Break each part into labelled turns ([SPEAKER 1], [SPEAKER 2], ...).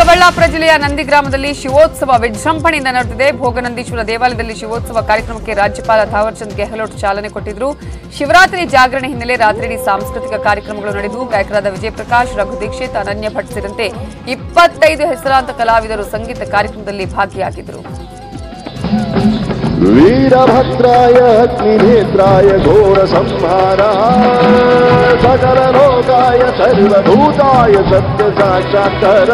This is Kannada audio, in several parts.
[SPEAKER 1] ಚಿಕ್ಕಬಳ್ಳಾಪುರ ಜಿಲ್ಲೆಯ ನಂದಿ ಗ್ರಾಮದಲ್ಲಿ ಶಿವೋತ್ಸವ ವಿಜೃಂಭಣೆಯಿಂದ ನಡೆದಿದೆ ಭೋಗನಂದೀಶ್ವರ ದೇವಾಲಯದಲ್ಲಿ ಶಿವೋತ್ಸವ ಕಾರ್ಯಕ್ರಮಕ್ಕೆ ರಾಜ್ಯಪಾಲ ಥಾವರ್ಚಂದ್ ಗೆಹ್ಲೋಟ್ ಚಾಲನೆ ಕೊಟ್ಟಿದ್ರು ಶಿವರಾತ್ರಿ ಜಾಗರಣೆ ಹಿನ್ನೆಲೆ ರಾತ್ರಿಯಿಡೀ ಸಾಂಸ್ಕೃತಿಕ ಕಾರ್ಯಕ್ರಮಗಳು ನಡೆದು ಗಾಯಕರಾದ ವಿಜಯ ಪ್ರಕಾಶ್ ರಘು ದೀಕ್ಷಿತ್ ಅನನ್ಯ ಭಟ್ ಸೇರಿದಂತೆ ಇಪ್ಪತ್ತೈದು ಹೆಸರಾಂತ ಕಲಾವಿದರು ಸಂಗೀತ ಕಾರ್ಯಕ್ರಮದಲ್ಲಿ ಭಾಗಿಯಾಗಿದ್ದರು
[SPEAKER 2] वीरभद्राय अग्निनेत्राय घोरसंहार सकललोकाय सर्वभूताय सत्यसाक्षात्कर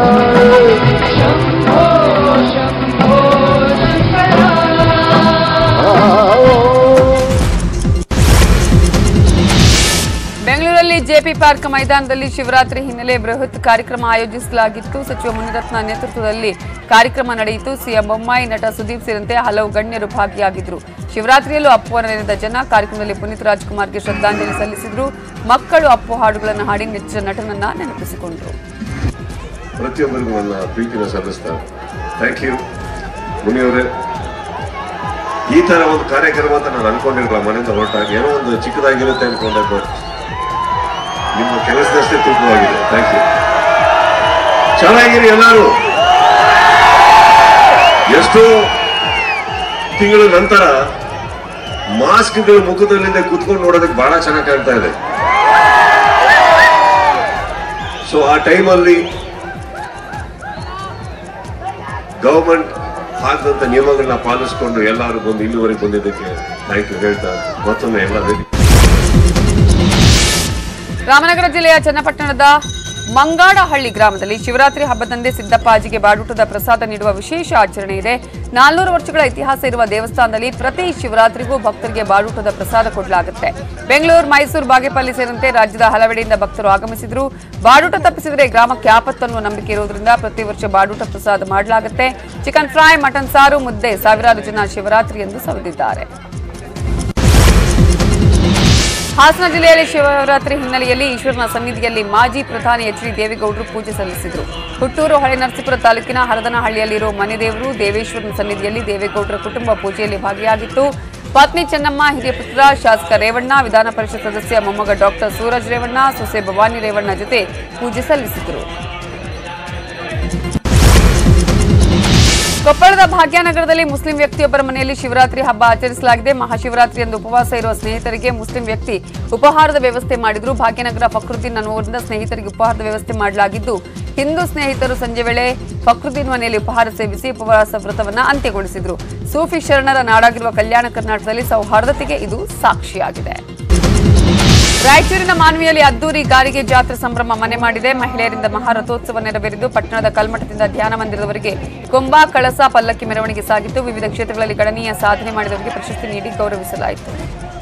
[SPEAKER 1] ಬೆಂಗಳೂರಲ್ಲಿ ಜೆಪಿ ಪಾರ್ಕ್ ಮೈದಾನದಲ್ಲಿ ಶಿವರಾತ್ರಿ ಹಿನ್ನೆಲೆ ಬೃಹತ್ ಕಾರ್ಯಕ್ರಮ ಆಯೋಜಿಸಲಾಗಿತ್ತು ಸಚಿವ ಮುನಿರತ್ನ ನೇತೃತ್ವದಲ್ಲಿ ಕಾರ್ಯಕ್ರಮ ನಡೆಯಿತು ಸಿಎಂ ಬೊಮ್ಮಾಯಿ ನಟ ಸುದೀಪ್ ಸೇರಿದಂತೆ ಹಲವು ಗಣ್ಯರು ಭಾಗಿಯಾಗಿದ್ದರು ಶಿವರಾತ್ರಿಯಲ್ಲೂ ಅಪ್ಪುವರ ನೆನೆದ ಜನ ಕಾರ್ಯಕ್ರಮದಲ್ಲಿ ಪುನೀತ್ ರಾಜ್ಕುಮಾರ್ಗೆ ಶ್ರದ್ಧಾಂಜಲಿ ಸಲ್ಲಿಸಿದ್ರು ಮಕ್ಕಳು ಅಪ್ಪು ಹಾಡುಗಳನ್ನು ಹಾಡಿ ನೆಚ್ಚಿನ ನಟನನ್ನ ನೆನಪಿಸಿಕೊಂಡರು
[SPEAKER 3] ಪ್ರತಿಯೊಬ್ಬರಿಗೂ ನನ್ನ ಪ್ರೀತಿನ ಸಲ್ಲಿಸ್ತಾರೆ ಥ್ಯಾಂಕ್ ಯು ಮುನಿಯವರೇ ಈ ತರ ಒಂದು ಕಾರ್ಯಕ್ರಮ ಅಂತ ನಾನು ಅನ್ಕೊಂಡಿರಲ್ಲ ಮನೆಯಿಂದ ಹೊರಟಾಗ ಏನೋ ಒಂದು ಚಿಕ್ಕದಾಗಿರುತ್ತೆ ಅನ್ಕೊಂಡೆ ಬಟ್ ನಿಮ್ಮ ಕೆಲಸದಷ್ಟೇ ತೂಕವಾಗಿದೆ ಥ್ಯಾಂಕ್ ಯು ಚೆನ್ನಾಗಿರಿ ಎಲ್ಲರೂ ಎಷ್ಟೋ ತಿಂಗಳ ನಂತರ ಮಾಸ್ಕ್ಗಳು ಮುಖದಲ್ಲಿಂದ ಕುತ್ಕೊಂಡು ನೋಡೋದಕ್ಕೆ ಬಹಳ ಚೆನ್ನಾಗಿ ಕಾಣ್ತಾ ಇದೆ ಸೊ ಆ ಟೈಮಲ್ಲಿ ಗವರ್ಮೆಂಟ್ ಹಾಕಿದಂತ ನಿಯಮಗಳನ್ನ ಪಾಲಿಸ್ಕೊಂಡು ಎಲ್ಲರೂ ಬಂದು ಇಲ್ಲಿವರೆಗೆ ಬಂದಿದ್ದಕ್ಕೆ ಥ್ಯಾಂಕ್ ಯು ಹೇಳ್ತಾ ಮತ್ತೊಮ್ಮೆ ಎಲ್ಲ ವೇದಿಕೆ
[SPEAKER 1] ರಾಮನಗರ ಜಿಲ್ಲೆಯ ಚನ್ನಪಟ್ಟಣದ ಮಂಗಾಡಹಳ್ಳಿ ಗ್ರಾಮದಲ್ಲಿ ಶಿವರಾತ್ರಿ ಹಬ್ಬದಂದೇ ಸಿದ್ದಪ್ಪಾಜಿಗೆ ಬಾಡೂಟದ ಪ್ರಸಾದ ನೀಡುವ ವಿಶೇಷ ಆಚರಣೆ ಇದೆ ನಾಲ್ನೂರು ವರ್ಷಗಳ ಇತಿಹಾಸ ಇರುವ ದೇವಸ್ಥಾನದಲ್ಲಿ ಪ್ರತಿ ಶಿವರಾತ್ರಿಗೂ ಭಕ್ತರಿಗೆ ಬಾಡೂಟದ ಪ್ರಸಾದ ಕೊಡಲಾಗುತ್ತೆ ಬೆಂಗಳೂರು ಮೈಸೂರು ಬಾಗೇಪಲ್ಲಿ ಸೇರಿದಂತೆ ರಾಜ್ಯದ ಹಲವೆಡೆಯಿಂದ ಭಕ್ತರು ಆಗಮಿಸಿದ್ರು ಬಾಡೂಟ ತಪ್ಪಿಸಿದರೆ ಗ್ರಾಮಕ್ಕೆ ಆಪತ್ತು ಅನ್ನುವ ನಂಬಿಕೆ ಇರುವುದರಿಂದ ಪ್ರತಿ ವರ್ಷ ಬಾಡೂಟ ಪ್ರಸಾದ ಮಾಡಲಾಗುತ್ತೆ ಚಿಕನ್ ಫ್ರೈ ಮಟನ್ ಸಾರು ಮುದ್ದೆ ಸಾವಿರಾರು ಜನ ಶಿವರಾತ್ರಿ ಎಂದು ಸವಿದಿದ್ದಾರೆ ಹಾಸನ ಜಿಲ್ಲೆಯಲ್ಲಿ ಶಿವರಾತ್ರಿ ಹಿನ್ನೆಲೆಯಲ್ಲಿ ಈಶ್ವರನ ಸನ್ನಿಧಿಯಲ್ಲಿ ಮಾಜಿ ಪ್ರಧಾನಿ ಎಚ್ ಡಿ ದೇವೇಗೌಡರು ಪೂಜೆ ಸಲ್ಲಿಸಿದರು ಹುಟ್ಟೂರು ಹೊಳೆನರಸೀಪುರ ತಾಲೂಕಿನ ಹರದನಹಳ್ಳಿಯಲ್ಲಿರುವ ಮನೆ ದೇವರು ದೇವೇಶ್ವರನ ಸನ್ನಿಧಿಯಲ್ಲಿ ದೇವೇಗೌಡರ ಕುಟುಂಬ ಪೂಜೆಯಲ್ಲಿ ಭಾಗಿಯಾಗಿತ್ತು ಪತ್ನಿ ಚೆನ್ನಮ್ಮ ಹಿರಿಯ ಪುತ್ರ ಶಾಸಕ ರೇವಣ್ಣ ವಿಧಾನ ಪರಿಷತ್ ಸದಸ್ಯ ಮೊಮ್ಮಗ ಡಾಕ್ಟರ್ ಸೂರಜ್ ರೇವಣ್ಣ ಸೊಸೆ ಭವಾನಿ ರೇವಣ್ಣ ಜೊತೆ ಪೂಜೆ ಸಲ್ಲಿಸಿದರು ಕೊಪ್ಪಳದ ಭಾಗ್ಯನಗರದಲ್ಲಿ ಮುಸ್ಲಿಂ ವ್ಯಕ್ತಿಯೊಬ್ಬರ ಮನೆಯಲ್ಲಿ ಶಿವರಾತ್ರಿ ಹಬ್ಬ ಆಚರಿಸಲಾಗಿದೆ ಮಹಾಶಿವರಾತ್ರಿ ಎಂದು ಉಪವಾಸ ಇರುವ ಸ್ನೇಹಿತರಿಗೆ ಮುಸ್ಲಿಂ ವ್ಯಕ್ತಿ ಉಪಹಾರದ ವ್ಯವಸ್ಥೆ ಮಾಡಿದ್ರು ಭಾಗ್ಯನಗರ ಫಕ್ರುದ್ದೀನ್ ಅನ್ನುವರಿಂದ ಸ್ನೇಹಿತರಿಗೆ ಉಪಹಾರದ ವ್ಯವಸ್ಥೆ ಮಾಡಲಾಗಿದ್ದು ಹಿಂದೂ ಸ್ನೇಹಿತರು ಸಂಜೆ ವೇಳೆ ಫಕ್ರುದ್ದೀನ್ ಮನೆಯಲ್ಲಿ ಉಪಹಾರ ಸೇವಿಸಿ ಉಪವಾಸ ವ್ರತವನ್ನ ಅಂತ್ಯಗೊಳಿಸಿದ್ರು ಸೂಫಿ ಶರಣರ ನಾಡಾಗಿರುವ ಕಲ್ಯಾಣ ಕರ್ನಾಟಕದಲ್ಲಿ ಸೌಹಾರ್ದತೆಗೆ ಇದು ಸಾಕ್ಷಿಯಾಗಿದೆ ರಾಯಚೂರಿನ ಮಾನ್ವಿಯಲ್ಲಿ ಅದ್ದೂರಿ ಗಾರಿಗೆ ಜಾತ್ರೆ ಸಂಭ್ರಮ ಮನೆ ಮಾಡಿದೆ ಮಹಿಳೆಯರಿಂದ ಮಹಾರಥೋತ್ಸವ ನೆರವೇರಿದ್ದು ಪಟ್ಟಣದ ಕಲ್ಮಠದಿಂದ ಧ್ಯಾನ ಮಂದಿರದವರೆಗೆ ಕೊಂಬ ಕಳಸ ಪಲ್ಲಕ್ಕಿ ಮೆರವಣಿಗೆ ಸಾಗಿತ್ತು ವಿವಿಧ ಕ್ಷೇತ್ರಗಳಲ್ಲಿ ಗಣನೀಯ ಸಾಧನೆ ಮಾಡಿದವರಿಗೆ ಪ್ರಶಸ್ತಿ ನೀಡಿ ಗೌರವಿಸಲಾಯಿತು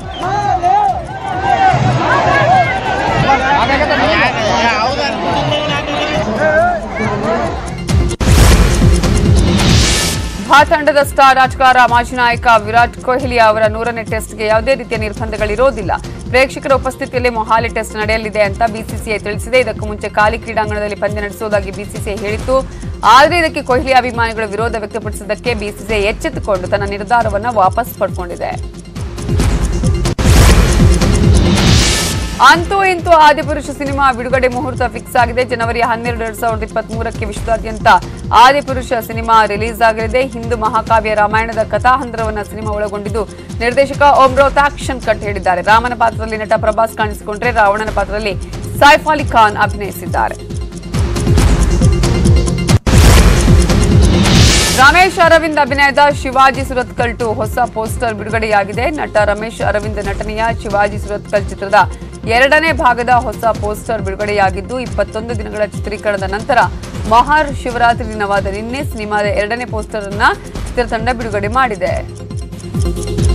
[SPEAKER 1] ಭಾರತ ತಂಡದ ಸ್ಟಾರ್ ರಾಜಕಾರ ಮಾಜಿ ನಾಯಕ ವಿರಾಟ್ ಕೊಹ್ಲಿ ಅವರ ನೂರನೇ ಟೆಸ್ಟ್ಗೆ ಯಾವುದೇ ರೀತಿಯ ನಿರ್ಬಂಧಗಳಿರೋದಿಲ್ಲ ಪ್ರೇಕ್ಷಕರ ಉಪಸ್ಥಿತಿಯಲ್ಲಿ ಮೊಹಾಲಿ ಟೆಸ್ಟ್ ನಡೆಯಲಿದೆ ಅಂತ ಬಿಸಿಸಿಐ ತಿಳಿಸಿದೆ ಇದಕ್ಕೂ ಮುಂಚೆ ಖಾಲಿ ಕ್ರೀಡಾಂಗಣದಲ್ಲಿ ಪಂದ್ಯ ನಡೆಸುವುದಾಗಿ ಬಿಸಿಸಿಐ ಹೇಳಿತ್ತು ಆದರೆ ಇದಕ್ಕೆ ಕೊಹ್ಲಿ ಅಭಿಮಾನಿಗಳು ವಿರೋಧ ವ್ಯಕ್ತಪಡಿಸಿದ್ದಕ್ಕೆ ಬಿಸಿಸಿಐ ಎಚ್ಚೆತ್ತುಕೊಂಡು ತನ್ನ ನಿರ್ಧಾರವನ್ನು ವಾಪಸ್ ಪಡ್ಕೊಂಡಿದೆ ಅಂತೂ ಇಂತೂ ಆದಿಪುರುಷ ಸಿನಿಮಾ ಬಿಡುಗಡೆ ಮುಹೂರ್ತ ಫಿಕ್ಸ್ ಆಗಿದೆ ಜನವರಿ ಹನ್ನೆರಡು ಎರಡ್ ಸಾವಿರದ ಇಪ್ಪತ್ತ್ ಮೂರಕ್ಕೆ ವಿಶ್ವದಾದ್ಯಂತ ಆದಿಪುರುಷ ಸಿನಿಮಾ ರಿಲೀಸ್ ಆಗಲಿದೆ ಹಿಂದೂ ಮಹಾಕಾವ್ಯ ರಾಮಾಯಣದ ಕಥಾಹಂದ್ರವನ್ನ ಸಿನಿಮಾ ಒಳಗೊಂಡಿದ್ದು ನಿರ್ದೇಶಕ ಓಂ ರೌತ್ ಆಕ್ಷನ್ ಕಟ್ ಹೇಳಿದ್ದಾರೆ ರಾಮನ ಪಾತ್ರದಲ್ಲಿ ನಟ ಪ್ರಭಾಸ್ ಕಾಣಿಸಿಕೊಂಡ್ರೆ ರಾವಣನ ಪಾತ್ರದಲ್ಲಿ ಸೈಫ್ ಅಲಿ ಖಾನ್ ಅಭಿನಯಿಸಿದ್ದಾರೆ ರಮೇಶ್ ಅರವಿಂದ್ ಅಭಿನಯದ ಶಿವಾಜಿ ಸುರತ್ಕಲ್ ಟು ಹೊಸ ಪೋಸ್ಟರ್ ಬಿಡುಗಡೆಯಾಗಿದೆ ನಟ ರಮೇಶ್ ಅರವಿಂದ್ ನಟನೆಯ ಶಿವಾಜಿ ಸುರತ್ಕಲ್ ಚಿತ್ರದ ಎರಡನೇ ಭಾಗದ ಹೊಸ ಪೋಸ್ಟರ್ ಬಿಡುಗಡೆಯಾಗಿದ್ದು ಇಪ್ಪತ್ತೊಂದು ದಿನಗಳ ಚಿತ್ರೀಕರಣದ ನಂತರ ಮಹಾರ್ ಶಿವರಾತ್ರಿ ದಿನವಾದ ನಿನ್ನೆ ಸಿನಿಮಾದ ಎರಡನೇ ಪೋಸ್ಟರ್ ಅನ್ನ ಚಿತ್ರತಂಡ ಬಿಡುಗಡೆ ಮಾಡಿದೆ